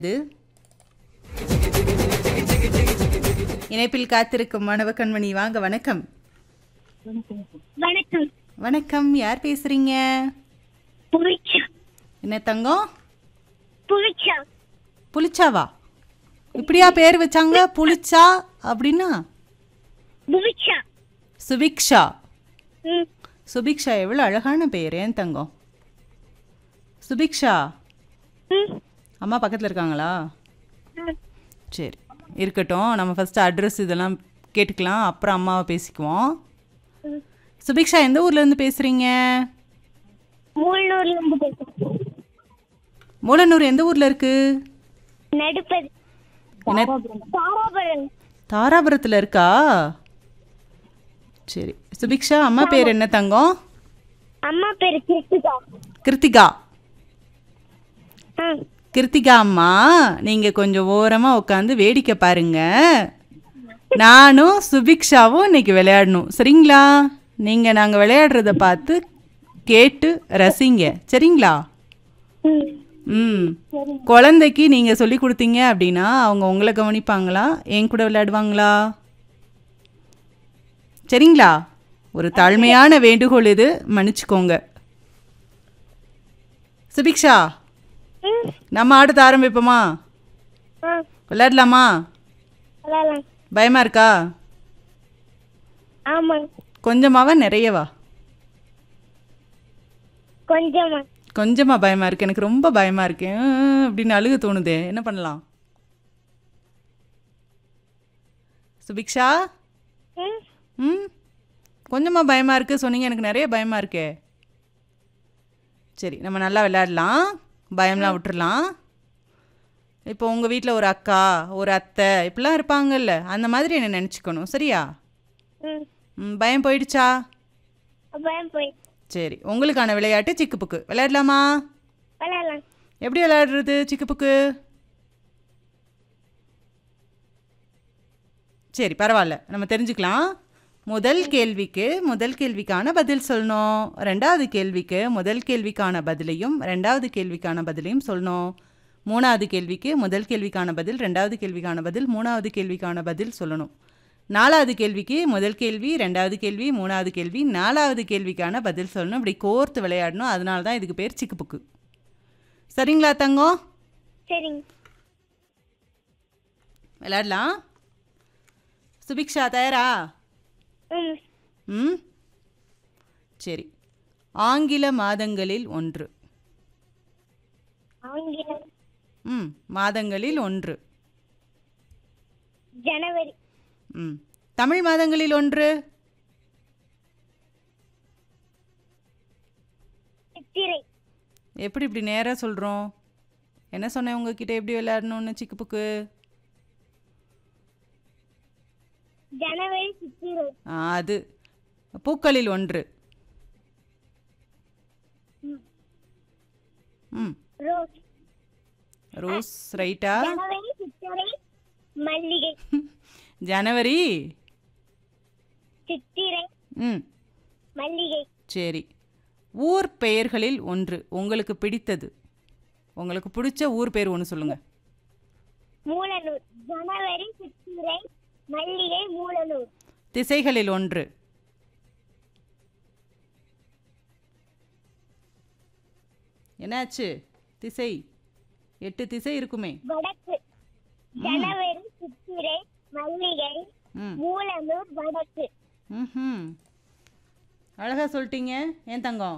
இது இணைப்பில் காத்திருக்கும் மாணவ கண்மணி வாங்க வணக்கம் வணக்கம் வணக்கம் யார் பேசுறீங்க புவிச்சா என்ன தங்கம் புவிச்சா புளிச்சாவா இப்படியா பேர் வச்சாங்க புளிச்சா அப்படின்னா புவிச்சா சுபிக்ஷா ம் சுபிக்ஷா எவ்வளோ அழகான பேர் ஏன் தங்கம் சுபிக்ஷா ம் அம்மா பக்கத்தில் இருக்காங்களா ம். சரி இருக்கட்டும் நம்ம ஃபஸ்ட்டு அட்ரஸ் இதெல்லாம் கேட்டுக்கலாம் அப்புறம் அம்மாவை பேசிக்குவோம் ம். சுபிக்ஷா எந்த ஊர்லேருந்து பேசுகிறீங்க மூலூர்ல இருந்து பேசுறேன் மூலனூர் எந்த ஊரில் இருக்குது நடுப்பது என்ன தாராபுரம் தாராபுரத்தில் இருக்கா சரி சுபிக்ஷா அம்மா பேர் என்ன தங்கம் அம்மா பேரு கிருத்திகா கிருத்திகா ஆ கிருத்திகா அம்மா நீங்கள் கொஞ்சம் ஓரமாக உட்காந்து வேடிக்கை பாருங்க நானும் சுபிக்ஷாவும் இன்னைக்கு விளையாடணும் சரிங்களா நீங்கள் நாங்கள் விளையாடுறத பார்த்து கேட்டு ரசிங்க சரிங்களா ம் ம் குழந்தைக்கு நீங்கள் சொல்லி கொடுத்தீங்க அப்படின்னா அவங்க உங்களை கவனிப்பாங்களா என் கூட விளையாடுவாங்களா சரிங்களா ஒரு தாழ்மையான வேண்டுகோள் இது மன்னிச்சுக்கோங்க சுபிக்ஷா ம் நம்ம ஆடுத்த ஆரம்பிப்போமா ஆ விளையாடலாமா விளையாடலாம் பயமா இருக்கா ஆமாம் கொஞ்சமாவா நிறையவா கொஞ்சமா கொஞ்சமா பயமா இருக்கு எனக்கு ரொம்ப பயமா இருக்கு உம், அப்படின்னு அழுக தோணுதே என்ன பண்ணலாம் சுபிக்ஷா ம் ம் கொஞ்சமா பயமா இருக்கு சொன்னீங்க எனக்கு நிறைய பயமா இருக்கே சரி நம்ம நல்லா விளையாடலாம் பயம்லாம் விட்டுறலாம் இப்போ உங்கள் வீட்டில் ஒரு அக்கா ஒரு அத்தை இப்படிலாம் இருப்பாங்கல்ல அந்த மாதிரி என்ன நினச்சிக்கணும் சரியா ம் ம், பயம் போயிடுச்சா பயம் போய் சரி உங்களுக்கான விளையாட்டு சிக்கு புக்கு விளையாடலாமா விளையாடலாம் எப்படி விளையாடுறது சிக்கு புக்கு சரி பரவாயில்ல நம்ம தெரிஞ்சுக்கலாம் முதல் கேள்விக்கு முதல் கேள்விக்கான பதில் சொல்லணும் ரெண்டாவது கேள்விக்கு முதல் கேள்விக்கான பதிலையும் ரெண்டாவது கேள்விக்கான பதிலையும் சொல்லணும் மூணாவது கேள்விக்கு முதல் கேள்விக்கான பதில் ரெண்டாவது கேள்விக்கான பதில் மூணாவது கேள்விக்கான பதில் சொல்லணும் நாலாவது கேள்விக்கு முதல் கேள்வி ரெண்டாவது கேள்வி மூணாவது கேள்வி நாலாவது கேள்விக்கான பதில் சொல்லணும் இப்படி கோர்த்து விளையாடணும் அதனால தான் இதுக்கு பேர் சிக்கு புக்கு சரிங்களா தங்கம் சரிங்க விளையாடலாம் சுபிக்ஷா தயாரா ம் ம் சரி ஆங்கில மாதங்களில் ஒன்று ஆங்கிலம் ம் மாதங்களில் ஒன்று ஜனவரி ம் தமிழ் மாதங்களில் ஒன்று சித்திரை எப்படி இப்படி நேராக சொல்கிறோம் என்ன சொன்னேன் உங்ககிட்ட எப்படி விளையாடணும்னு சிக்கு புக்கு ஜனவரி சித்திரை ஆ, அது பூக்களில் ஒன்று ம் ரோஸ் ரோஸ் ரைட்டா ஜனவரி சித்திரை மல்லிகை ஜனவரி சித்திரை ம் மல்லிகை சரி ஊர் பெயர்களில் ஒன்று உங்களுக்கு பிடித்தது உங்களுக்கு பிடிச்ச ஊர் பேர் ஒன்று சொல்லுங்க மூலனூர் ஜனவரி சித்திரை மல்லிகை மூலனூர் திசைகளில் ஒன்று என்னாச்சு திசை எட்டு திசை இருக்குமே வடக்கு ஜனவரி சித்திரை மல்லிகை ம் மூலனூர் வடக்கு ம் அழகா சொல்லிட்டீங்க ஏன் தங்கம்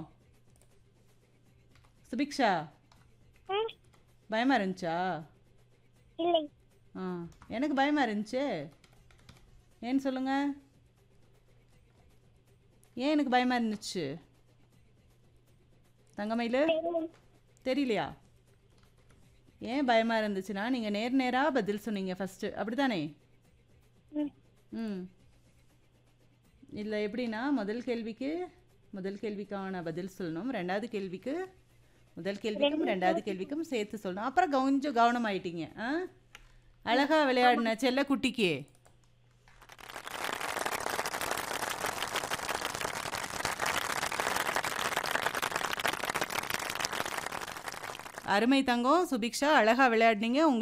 சுபிக்ஷா ம், பயமா இருந்துச்சா இல்லை ஆ எனக்கு பயமா இருந்துச்சு ஏன்னு சொல்லுங்க ஏன் எனக்கு பயமா இருந்துச்சு தங்கமயிலு தெரியும். தெரியலையா ஏன் பயமா இருந்துச்சுன்னா நீங்க நேர் நேரா பதில் சொன்னீங்க ஃபர்ஸ்ட் அப்படிதானே ம், ம் இதில் எப்படின்னா முதல் கேள்விக்கு முதல் கேள்விக்கான பதில் சொல்லணும் ரெண்டாவது கேள்விக்கு முதல் கேள்விக்கும் ரெண்டாவது கேள்விக்கும் சேர்த்து சொல்லணும் அப்புறம் கொஞ்சம் கவனமாயிட்டீங்க ஆ அழகா விளையாடின செல்ல குட்டிக்கு அருமை தங்கம் சுபிக்ஷா அழகா விளையாடினீங்க உங்க